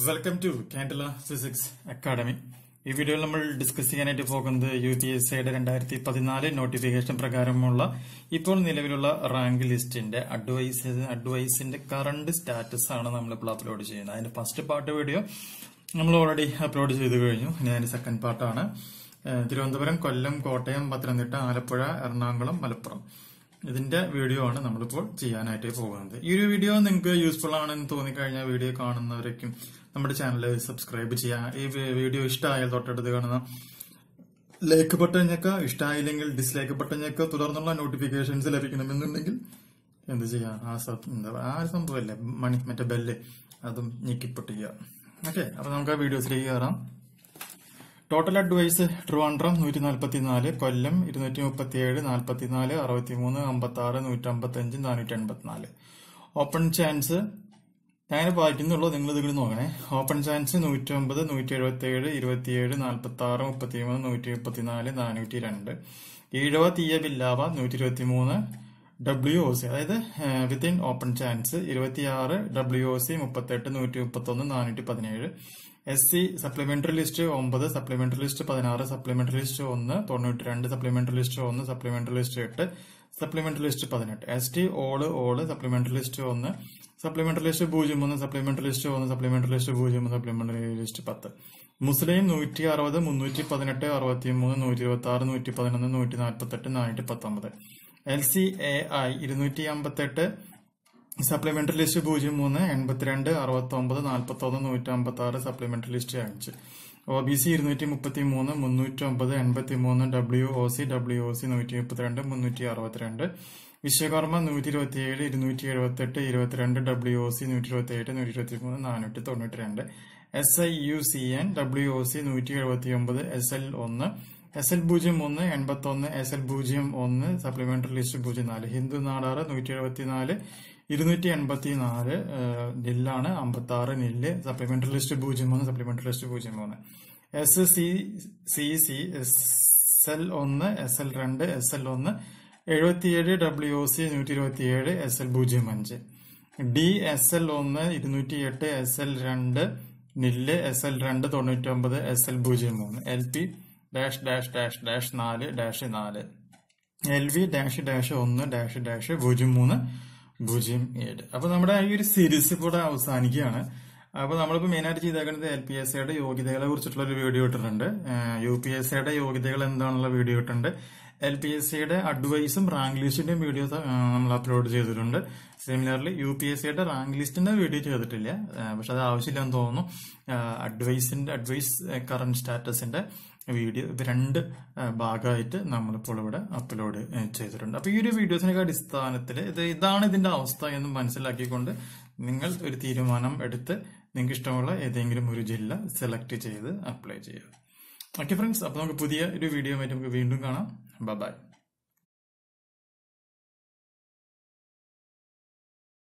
welcome to Kandala physics academy ഈ വീഡിയോയിൽ നമ്മൾ ഡിസ്കസ് ചെയ്യാനായിട്ട് പോകുന്നത് യു പി എസ് സിയുടെ രണ്ടായിരത്തി പതിനാല് നോട്ടിഫിക്കേഷൻ പ്രകാരമുള്ള ഇപ്പോൾ നിലവിലുള്ള റാങ്ക് ലിസ്റ്റിന്റെ അഡ്വൈസ് അഡ്വൈസിന്റെ കറണ്ട് സ്റ്റാറ്റസ് ആണ് നമ്മളിപ്പോൾ അപ്ലോഡ് ചെയ്യുന്നത് അതിന്റെ ഫസ്റ്റ് പാർട്ട് വീഡിയോ നമ്മൾ ഓൾറെഡി അപ്ലോഡ് ചെയ്ത് കഴിഞ്ഞു ഇനി അതിന്റെ സെക്കൻഡ് പാർട്ടാണ് ഏഹ് തിരുവനന്തപുരം കൊല്ലം കോട്ടയം പത്തനംതിട്ട ആലപ്പുഴ എറണാകുളം മലപ്പുറം ഇതിന്റെ വീഡിയോ ആണ് നമ്മളിപ്പോൾ ചെയ്യാനായിട്ട് പോകുന്നത് ഈ ഒരു വീഡിയോ നിങ്ങൾക്ക് യൂസ്ഫുൾ ആണെന്ന് തോന്നിക്കഴിഞ്ഞാൽ വീഡിയോ കാണുന്നവരേക്കും നമ്മുടെ ചാനൽ സബ്സ്ക്രൈബ് ചെയ്യാം ഈ വി- വീഡിയോ ഇഷ്ടമായാൽ തൊട്ടടുത്ത് കാണുന്ന ലൈക്ക് ബട്ടൺ ഞെക്കുക ഇഷ്ടമായില്ലെങ്കിൽ ഡിസ്ലൈക്ക് ബട്ടൺ ഞെക്കുക തുടർന്നുള്ള നോട്ടിഫിക്കേഷൻസ് ലഭിക്കണമെന്നുണ്ടെങ്കിൽ എന്ത് ചെയ്യാം ആ സബ് എന്താ ആ ഒരു സംഭവമല്ലേ മണി മറ്റേ ബെല്ല് അതും ഞെക്കിപ്പൊട്ടിക്കുക ഓക്കെ അപ്പൊ നമുക്ക് ആ വീഡിയോസിലേക്ക് കയറാം ടോട്ടൽ അഡ്വൈസ് ട്രിവാൻഡ്രം നൂറ്റി നാൽപ്പത്തി നാല് കൊല്ലം ഇരുന്നൂറ്റി മുപ്പത്തി ഏഴ് നാൽപ്പത്തി നാല് അറുപത്തി മൂന്ന് അമ്പത്തി ആറ് നൂറ്റി അമ്പത്തി അഞ്ച് നാനൂറ്റി എൺപത്തിനാല് ഓപ്പൺ ചാൻസ് ഞാൻ വായിക്കുന്നുള്ളൂ നിങ്ങൾ ഇതിൽ നോക്കണേ ഓപ്പൺ ചാൻസ് നൂറ്റി ഒമ്പത് നൂറ്റി എഴുപത്തി ഏഴ് ഇരുപത്തിയേഴ് നാൽപ്പത്തി ആറ് മുപ്പത്തി മൂന്ന് നൂറ്റി മുപ്പത്തിനാല് നാനൂറ്റി രണ്ട് ഈഴവ തീയ ബില്ലാവ നൂറ്റി ഇരുപത്തി മൂന്ന് ഡബ്ല്യു ഒ സി അതായത് വിത്തിൻ ഓപ്പൺ ചാൻസ് ഇരുപത്തിയാറ് ഡബ്ല്യു ഒ സി മുപ്പത്തെട്ട് നൂറ്റി മുപ്പത്തൊന്ന് നാനൂറ്റി പതിനേഴ് എസ് സി സപ്ലിമെന്ററി ലിസ്റ്റ് ഒമ്പത് സപ്ലിമെന്ററി ലിസ്റ്റ് പതിനാറ് സപ്ലിമെന്ററി ലിസ്റ്റ് ഒന്ന് തൊണ്ണൂറ്റി രണ്ട് സപ്ലിമെന്ററി ലിസ്റ്റ് ഒന്ന് സപ്ലിമെന്ററി ലിസ്റ്റ് എട്ട് സപ്ലിമെന്ററി ലിസ്റ്റ് പതിനെട്ട് എസ് ടി ഓള് ഓള് സപ്ലിമെന്ററി ലിസ്റ്റ് ഒന്ന് സപ്ലിമെന്ററി ലിസ്റ്റ് പൂജ്യം മൂന്ന് സപ്ലിമെന്ററി ലിസ്റ്റ് ഒന്ന് സപ്ലിമെന്ററി ലിസ്റ്റ് പൂജ്യം മൂന്ന് സപ്ലിമെന്ററി ലിസ്റ്റ് പത്ത് മുസ്ലിം നൂറ്റി അറുപത് മുന്നൂറ്റി പതിനെട്ട് അറുപത്തി മൂന്ന് നൂറ്റി ഇരുപത്തി ആറ് നൂറ്റി പതിനൊന്ന് നൂറ്റി നാൽപ്പത്തി എട്ട് നാനൂറ്റി പത്തൊമ്പത് എൽ സി എ ഐ ഇരുന്നൂറ്റി അമ്പത്തെട്ട് സപ്ലിമെന്ററി ലിസ്റ്റ് പൂജ്യം മൂന്ന് എൺപത്തിരണ്ട് അറുപത്തി ഒമ്പത് നാൽപ്പത്തി ഒന്ന് നൂറ്റി അമ്പത്തി ആറ് സപ്ലിമെന്ററി ലിസ്റ്റ് അഞ്ച് ഒ ബി സി ഇരുന്നൂറ്റി മുപ്പത്തി മൂന്ന് മുന്നൂറ്റി ഒമ്പത് എൺപത്തി മൂന്ന് W O C W O C നൂറ്റി മുപ്പത്തിരണ്ട് മുന്നൂറ്റി അറുപത്തിരണ്ട് വിശ്വകർമ്മ നൂറ്റി ഇരുപത്തി ഏഴ് ഇരുന്നൂറ്റി എഴുപത്തി എട്ട് ഇരുപത്തിരണ്ട് ഡബ്ല്യു ഒ സി നൂറ്റി ഇരുപത്തി ഏഴ് നൂറ്റി ഇരുപത്തി മൂന്ന് നാനൂറ്റി തൊണ്ണൂറ്റി രണ്ട് S I U C N W O C നൂറ്റി എഴുപത്തി ഒമ്പത് എസ് എൽ ഒന്ന് എസ് എൽ പൂജ്യം ഒന്ന് എൺപത്തി ഒന്ന് എസ് എൽ പൂജ്യം ഒന്ന് സപ്ലിമെന്ററി ലിസ്റ്റ് പൂജ്യം നാല് ഹിന്ദു നാടാറ് നൂറ്റി എഴുപത്തി നാല് ഇരുന്നൂറ്റി എൺപത്തി നാല് നില്ലാണ് അമ്പത്തി ആറ് നില്ല് സപ്ലിമെന്ററി ലിസ്റ്റ് പൂജ്യം മൂന്ന് സപ്ലിമെന്ററി ലിസ്റ്റ് പൂജ്യം മൂന്ന് S C C C S L ഒന്ന് എസ് എൽ രണ്ട് എസ് എൽ ഒന്ന് എഴുപത്തിയേഴ് ഡബ്ല്യു ഒ സി നൂറ്റി ഇരുപത്തിയേഴ് എസ് എൽ പൂജ്യം അഞ്ച് ഡി എസ് എൽ ഒന്ന് ഇരുന്നൂറ്റി എട്ട് എസ് എൽ രണ്ട് നില്ല് എസ് എൽ രണ്ട് തൊണ്ണൂറ്റി ഒമ്പത് എസ് എൽ പൂജ്യം മൂന്ന് L P dash dash dash dash നാല് ഡാഷ് നാല് എൽ വി ഡാഷ് ഡാഷ് ഒന്ന് ഡാഷ് ഡാഷ് പൂജ്യം മൂന്ന് പൂജ്യം ഏഴ് അപ്പൊ നമ്മുടെ ഈ ഒരു സീരീസ് ഇവിടെ അവസാനിക്കുകയാണ് അപ്പൊ നമ്മളിപ്പോ മെയിൻ ആയിട്ട് ചെയ്തേക്കുന്നത് എൽ പി എസ് സിയുടെ യോഗ്യതകളെ കുറിച്ചിട്ടുള്ള ഒരു വീഡിയോ ഇട്ടിട്ടുണ്ട് യു പി എസ് സിയുടെ യോഗ്യതകൾ എന്താണെന്നുള്ള വീഡിയോ ഇട്ടിട്ടുണ്ട് എൽ പി എസ് സിയുടെ അഡ്വൈസും റാങ്ക് ലിസ്റ്റിന്റെയും വീഡിയോസ് നമ്മൾ അപ്ലോഡ് ചെയ്തിട്ടുണ്ട് സിമിലർലി യു പി എസ് സിയുടെ റാങ്ക് ലിസ്റ്റിന്റെ വീഡിയോ ചെയ്തിട്ടില്ല ആ, പക്ഷെ അത് ആവശ്യമില്ലെന്ന് തോന്നുന്നു അഡ്വൈസിന്റെ അഡ്വൈസ് കറന്റ് സ്റ്റാറ്റസിന്റെ വീഡിയോ ഇത് രണ്ട് ആ, ഭാഗമായിട്ട് നമ്മളിപ്പോൾ ഇവിടെ അപ്ലോഡ് ചെയ്തിട്ടുണ്ട് അപ്പൊ ഈ ഒരു വീഡിയോസിനൊക്കെ അടിസ്ഥാനത്തിൽ ഇത് ഇതാണ് ഇതിന്റെ അവസ്ഥ എന്ന് മനസ്സിലാക്കിക്കൊണ്ട് നിങ്ങൾ ഒരു തീരുമാനം എടുത്ത് നിങ്ങൾക്ക് ഇഷ്ടമുള്ള ഏതെങ്കിലും ഒരു ജില്ല സെലക്ട് ചെയ്ത് അപ്ലൈ ചെയ്യുക ഓക്കെ ഫ്രണ്ട്സ് അപ്പൊ നമുക്ക് പുതിയ ഒരു വീഡിയോ ആയിട്ട് നമുക്ക് വീണ്ടും കാണാം ബൈ